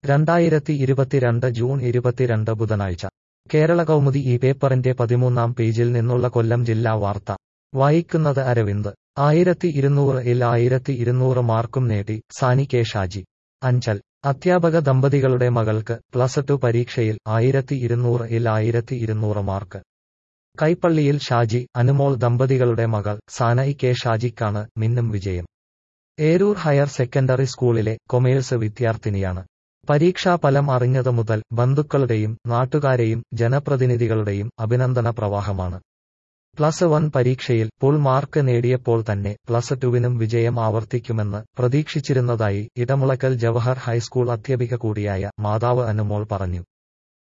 രണ്ടായിരത്തി ഇരുപത്തിരണ്ട് ജൂൺ ഇരുപത്തിരണ്ട് ബുധനാഴ്ച കേരള കൗമുദി ഈ പേപ്പറിന്റെ പതിമൂന്നാം പേജിൽ നിന്നുള്ള കൊല്ലം ജില്ലാ വാർത്ത വായിക്കുന്നത് അരവിന്ദ് ആയിരത്തി ഇരുന്നൂറ് ഇൽ ആയിരത്തി ഇരുന്നൂറ് മാർക്കും നേടി സാനി കെ ഷാജി അഞ്ചൽ അധ്യാപക ദമ്പതികളുടെ മകൾക്ക് പ്ലസ് ടു പരീക്ഷയിൽ ആയിരത്തി ഇരുന്നൂറ് ഇൽ ആയിരത്തി ഇരുന്നൂറ് മാർക്ക് കൈപ്പള്ളിയിൽ ഷാജി അനുമോൾ ദമ്പതികളുടെ മകൾ സാനൈ കെ ഷാജിക്കാണ് മിന്നും വിജയം ഏരൂർ ഹയർ സെക്കൻഡറി സ്കൂളിലെ കൊമേഴ്സ് വിദ്യാർത്ഥിനിയാണ് പരീക്ഷാഫലം അറിഞ്ഞതു മുതൽ ബന്ധുക്കളുടെയും നാട്ടുകാരെയും ജനപ്രതിനിധികളുടെയും അഭിനന്ദന പ്രവാഹമാണ് പ്ലസ് വൺ പരീക്ഷയിൽ ഫുൾ മാർക്ക് നേടിയപ്പോൾ തന്നെ പ്ലസ് ടുവിനും വിജയം ആവർത്തിക്കുമെന്ന് പ്രതീക്ഷിച്ചിരുന്നതായി ഇടമുളക്കൽ ജവഹർ ഹൈസ്കൂൾ അധ്യാപിക കൂടിയായ മാതാവ് അനുമോൾ പറഞ്ഞു